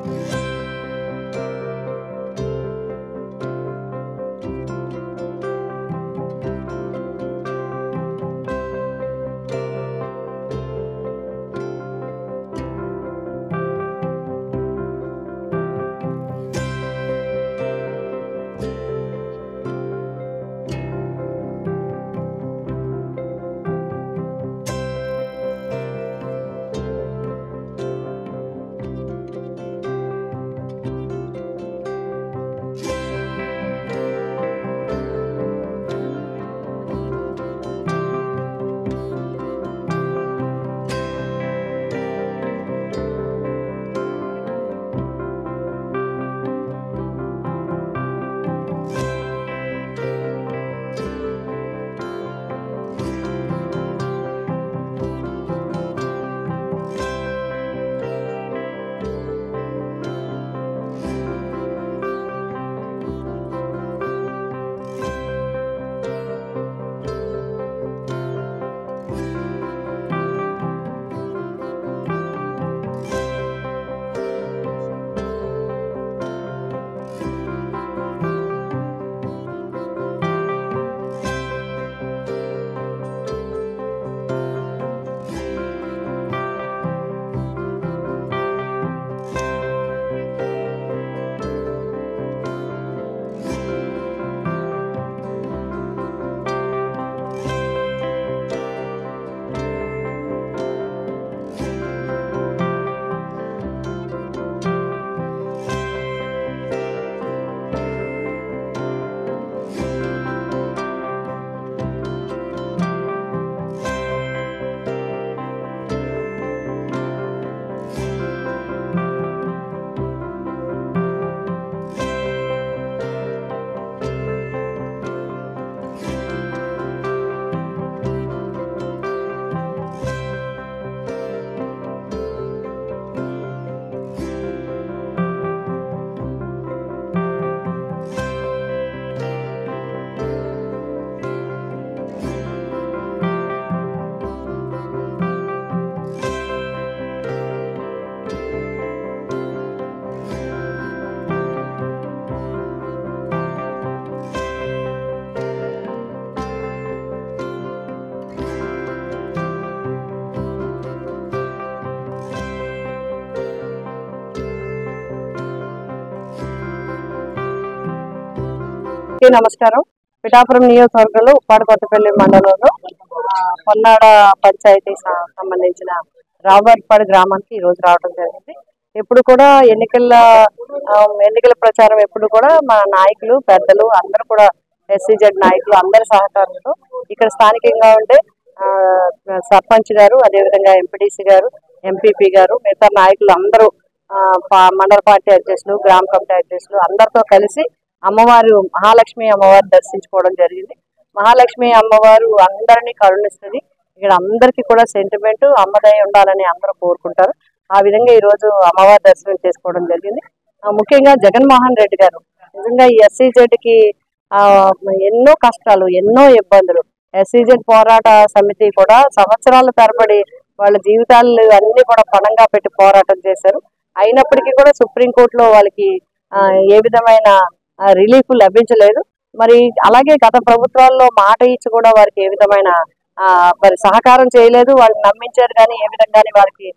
అందరికీ నమస్కారం పిఠాపురం నియోజకవర్గంలో ఉప్పాడ కొత్తపల్లి మండలంలో ఆ, పొన్నాడ పంచాయతీ స- సంబంధించిన రావుబారిపాడు గ్రామానికి ఈ రోజు రావడం జరిగింది ఎప్పుడు కూడా ఎన్నికల ఆ, ఎన్నికల ప్రచారం ఎప్పుడు కూడా మా నాయకులు పెద్దలు అందరూ కూడా ఎస్సీజెడ్ నాయకులు అందరి సహకారంతో ఇక్కడ స్థానికంగా ఉండే ఆ, సర్పంచ్ గారు అదేవిధంగా ఎంపీటీసీ గారు ఎంపీపీ గారు మిగతా నాయకులు అందరూ ఆ, పా- మండల పార్టీ అధ్యక్షులు గ్రామ కమిటీ అధ్యక్షులు అందరితో కలిసి అమ్మవారు మహాలక్ష్మి అమ్మవారు దర్శించుకోవడం జరిగింది మహాలక్ష్మి అమ్మవారు అందరినీ కరుణిస్తుంది ఇక్కడ అందరికీ కూడా సెంటిమెంట్ అమ్మదై ఉండాలని అందరూ కోరుకుంటారు ఆ విధంగా ఈ రోజు అమ్మవారి దర్శనం చేసుకోవడం జరిగింది ఆ, ముఖ్యంగా జగన్మోహన్ రెడ్డి గారు నిజంగా ఈ ఎస్సీజెడ్ కి ఆ, ఎన్నో కష్టాలు ఎన్నో ఇబ్బందులు ఎస్సీజెడ్ పోరాట సమితి కూడా సంవత్సరాల తరబడి వాళ్ళ జీవితాలు అన్ని కూడా పణంగా పెట్టి పోరాటం చేశారు అయినప్పటికీ కూడా సుప్రీంకోర్టులో వాళ్ళకి ఆ, ఏ విధమైన రిలీఫ్ లభించలేదు మరి అలాగే గత ప్రభుత్వాల్లో మాట ఇచ్చి కూడా వారికి ఏ విధమైన ఆ, మరి సహకారం చేయలేదు వాళ్ళు నమ్మించారు కానీ ఏ విధంగానే వారికి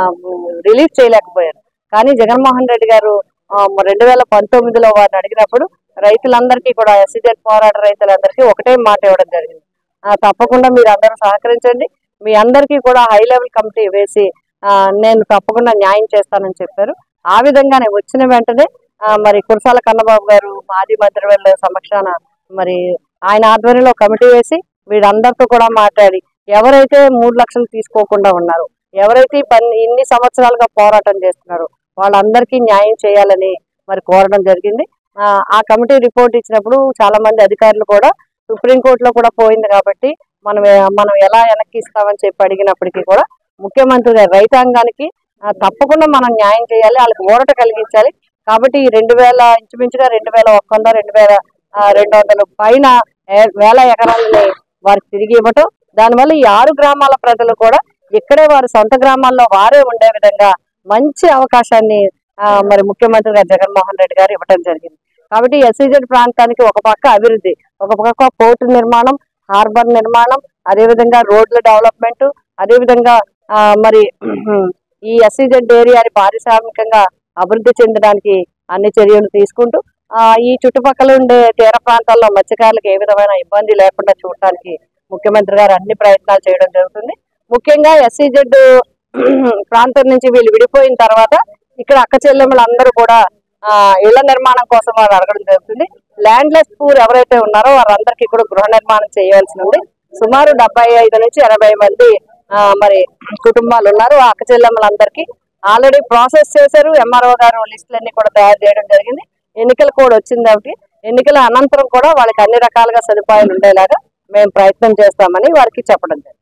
రిలీఫ్ చేయలేకపోయారు కానీ జగన్మోహన్ రెడ్డి గారు ఆ, రెండు వేల పంతొమ్మిదిలో వారిని అడిగినప్పుడు రైతులందరికీ కూడా ఎస్సీజెడ్ పోరాట రైతులందరికీ ఒకటే మాట ఇవ్వడం జరిగింది ఆ, తప్పకుండా మీరు అందరూ సహకరించండి మీ అందరికీ కూడా హై లెవెల్ కమిటీ వేసి ఆ, నేను తప్పకుండా న్యాయం చేస్తానని చెప్పారు ఆ విధంగానే వచ్చిన వెంటనే ఆ, మరి కురసాల కన్నబాబు గారు మాజీ మంత్రివర్ల సమక్షాన మరి ఆయన ఆధ్వర్యంలో కమిటీ వేసి వీళ్ళందరితో కూడా మాట్లాడి ఎవరైతే మూడు లక్షలు తీసుకోకుండా ఉన్నారు ఎవరైతే ఈ పని ఇన్ని సంవత్సరాలుగా పోరాటం చేస్తున్నారో వాళ్ళందరికీ న్యాయం చేయాలని మరి కోరడం జరిగింది ఆ, ఆ కమిటీ రిపోర్ట్ ఇచ్చినప్పుడు చాలా మంది అధికారులు కూడా సుప్రీంకోర్టులో కూడా పోయింది కాబట్టి మనం ఏ- మనం ఎలా వెనక్కి ఇస్తామని చెప్పి అడిగినప్పటికీ కూడా ముఖ్యమంత్రి గారు రైతాంగానికి ఆ, తప్పకుండా మనం న్యాయం చేయాలి వాళ్ళకి ఊరట కలిగించాలి కాబట్టి ఈ రెండు వేల ఇంచుమించుగా రెండు వేల ఒక్క వంద రెండు వేల ఆ, రెండు వందల పైన ఏ- వేల ఎకరాలని వారికి తిరిగి ఇవ్వటం దానివల్ల ఈ ఆరు గ్రామాల ప్రజలు కూడా ఇక్కడే వారి సొంత గ్రామాల్లో వారే ఉండే విధంగా మంచి అవకాశాన్ని ఆ, మరి ముఖ్యమంత్రి గారు జగన్మోహన్ రెడ్డి గారు ఇవ్వడం జరిగింది కాబట్టి ఎస్ఈజెడ్ ప్రాంతానికి ఒక పక్క అభివృద్ధి ఒక పక్క పోర్టు నిర్మాణం హార్బర్ నిర్మాణం అదేవిధంగా రోడ్ల డెవలప్మెంట్ అదేవిధంగా ఆ, మరి ఈ ఎస్ఈజెడ్ ఏరియాని పారిశ్రామికంగా అభివృద్ధి చెందడానికి అన్ని చర్యలు తీసుకుంటూ ఆ, ఈ చుట్టుపక్కల ఉండే తీర ప్రాంతాల్లో మత్స్యకారులకు ఏ విధమైన ఇబ్బంది లేకుండా చూడటానికి ముఖ్యమంత్రి గారు అన్ని ప్రయత్నాలు చేయడం జరుగుతుంది ముఖ్యంగా ఎస్ఈజెడ్ ప్రాంతం నుంచి వీళ్ళు విడిపోయిన తర్వాత ఇక్కడ అక్క చెల్లెమ్మలు అందరూ కూడా ఆ, ఇళ్ల నిర్మాణం కోసం వారు అడగడం జరుగుతుంది ల్యాండ్ లెస్ పూర్ ఎవరైతే ఉన్నారో వారందరికీ కూడా గృహ నిర్మాణం చేయవలసి ఉంది సుమారు డెబ్బై ఐదు నుంచి ఎనభై మంది ఆ, మరి కుటుంబాలు ఉన్నారు ఆ అక్క చెల్లెమ్మలందరికీ ఆల్రెడీ ప్రాసెస్ చేశారు ఎంఆర్ఓ గారు లిస్టులన్నీ కూడా తయారు చేయడం జరిగింది ఎన్నికల కోడ్ వచ్చింది కాబట్టి ఎన్నికల అనంతరం కూడా వాళ్ళకి అన్ని రకాలుగా సదుపాయాలు ఉండేలాగా మేము ప్రయత్నం చేస్తామని వారికి చెప్పడం జరిగింది